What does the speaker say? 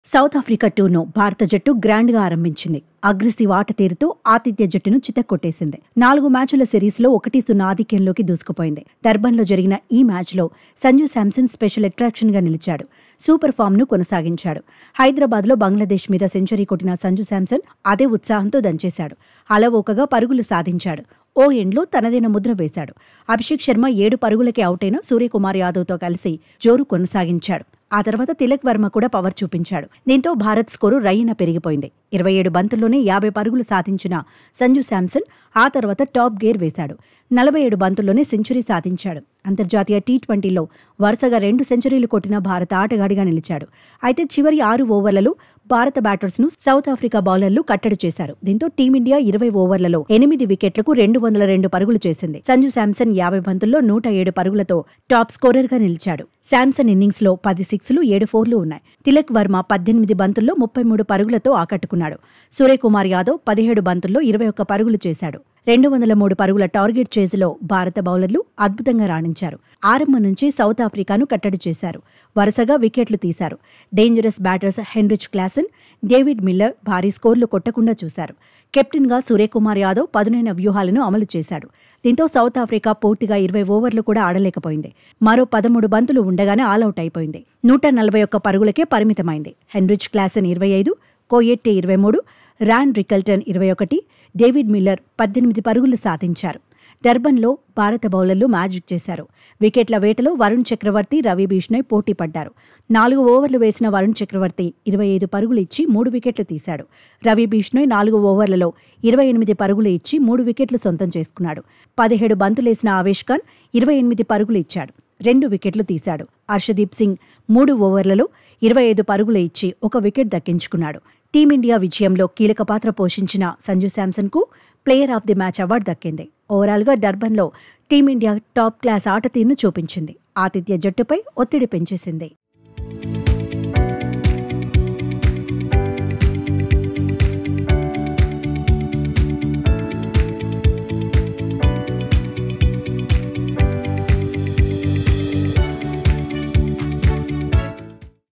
south Africa టూర్ను భారత జట్టు గ్రాండ్గా ఆరంభించింది అగ్రెసివ్ ఆట తీరుతో ఆతిథ్య జట్టును చితక్కొట్టేసింది నాలుగు మ్యాచ్ల సిరీస్లో ఒకటి సున్నా ఆధిక్యంలోకి దూసుకుపోయింది డర్బన్లో జరిగిన ఈ మ్యాచ్లో సంజు శాంసన్ స్పెషల్ అట్రాక్షన్గా నిలిచాడు సూపర్ ఫామ్ను కొనసాగించాడు హైదరాబాద్లో బంగ్లాదేశ్ మీద సెంచరీ కొట్టిన సంజు శాంసన్ అదే ఉత్సాహంతో దంచేశాడు అలవోకగా పరుగులు సాధించాడు ఓ ఎండ్లో తనదైన ముద్ర వేశాడు అభిషేక్ శర్మ ఏడు పరుగులకే అవుటైన సూర్యకుమార్ యాదవ్తో కలిసి జోరు కొనసాగించాడు ఆ తర్వాత తిలక్ వర్మ కూడా పవర్ చూపించాడు దీంతో భారత్ స్కోరు రయ్యన పెరిగిపోయింది ఇరవై ఏడు బంతుల్లోనే యాభై పరుగులు సాధించిన సంజు శాంసన్ ఆ తర్వాత టాప్ గేర్ వేశాడు నలభై ఏడు బంతుల్లోనే సెంచరీ సాధించాడు అంతర్జాతీయ టీ ట్వంటీలో వరుసగా రెండు సెంచరీలు కొట్టిన భారత ఆటగాడిగా నిలిచాడు అయితే చివరి ఆరు ఓవర్లలో భారత బ్యాటర్స్ ను సౌత్ ఆఫ్రికా బౌలర్లు కట్టడి చేశారు దీంతో టీమిండియా ఇరవై ఓవర్లలో ఎనిమిది వికెట్లకు రెండు వందల రెండు పరుగులు చేసింది సంజు శాంసన్ యాభై బంతుల్లో నూట ఏడు పరుగులతో టాప్ స్కోరర్ గా నిలిచాడు శాంసన్ ఇన్నింగ్స్ లో పది సిక్స్లు ఏడు ఫోర్లు ఉన్నాయి తిలక్ వర్మ పద్దెనిమిది బంతుల్లో ముప్పై మూడు పరుగులతో ఆకట్టుకున్నాడు సూర్యకుమార్ యాదవ్ పదిహేడు బంతుల్లో ఇరవై ఒక్క పరుగులు చేశాడు రెండు వందల మూడు పరుగుల టార్గెట్ చేజ్లో భారత బౌలర్లు అద్భుతంగా రాణించారు ఆరంభం నుంచి సౌత్ ఆఫ్రికాను కట్టడి చేశారు వరుసగా వికెట్లు తీశారు dangerous batters Heinrich Klaasen David Miller భారీ స్కోర్లు కొట్టకుండా చూశారు కెప్టెన్గా సూర్యకుమార్ యాదవ్ పదునైన వ్యూహాలను అమలు చేశాడు దీంతో సౌత్ ఆఫ్రికా పూర్తిగా ఇరవై ఓవర్లు కూడా ఆడలేకపోయింది మరో పదమూడు బంతులు ఉండగానే ఆలౌట్ అయిపోయింది నూట నలభై ఒక్క పరుగులకే పరిమితమైంది హెన్రిచ్ క్లాసన్ ఇరవై ఐదు కోయెట్టే ఇరవై మూడు రాన్ రికల్టన్ ఇరవై ఒకటి డేవిడ్ మిల్లర్ పద్దెనిమిది పరుగులు సాధించారు డర్బన్లో భారత బౌలర్లు మ్యాజిక్ చేశారు వికెట్ల వేటలో వరుణ్ చక్రవర్తి రవి బిష్ణోయ్ పోటీ పడ్డారు నాలుగు ఓవర్లు వేసిన వరుణ్ చక్రవర్తి ఇరవై ఐదు పరుగులు ఇచ్చి మూడు వికెట్లు తీశాడు రవి బిష్ణోయ్ నాలుగు ఓవర్లలో ఇరవై ఎనిమిది పరుగులు ఇచ్చి మూడు వికెట్లు సొంతం చేసుకున్నాడు పదిహేడు బంతులేసిన ఆవేష్ ఖాన్ ఇరవై ఎనిమిది పరుగులు ఇచ్చాడు రెండు వికెట్లు తీశాడు హర్షదీప్ సింగ్ మూడు ఓవర్లలో ఇరవై ఐదు పరుగులు ఇచ్చి ఒక వికెట్ దక్కించుకున్నాడు టీమిండియా విజయంలో కీలక పాత్ర పోషించిన సంజు శాంసన్కు player of the match award దక్కింది ఓవరాల్గా డర్బన్లో టీమిండియా టాప్ క్లాస్ ఆట తీరును చూపించింది ఆతిథ్య జట్టుపై ఒత్తిడి పెంచేసింది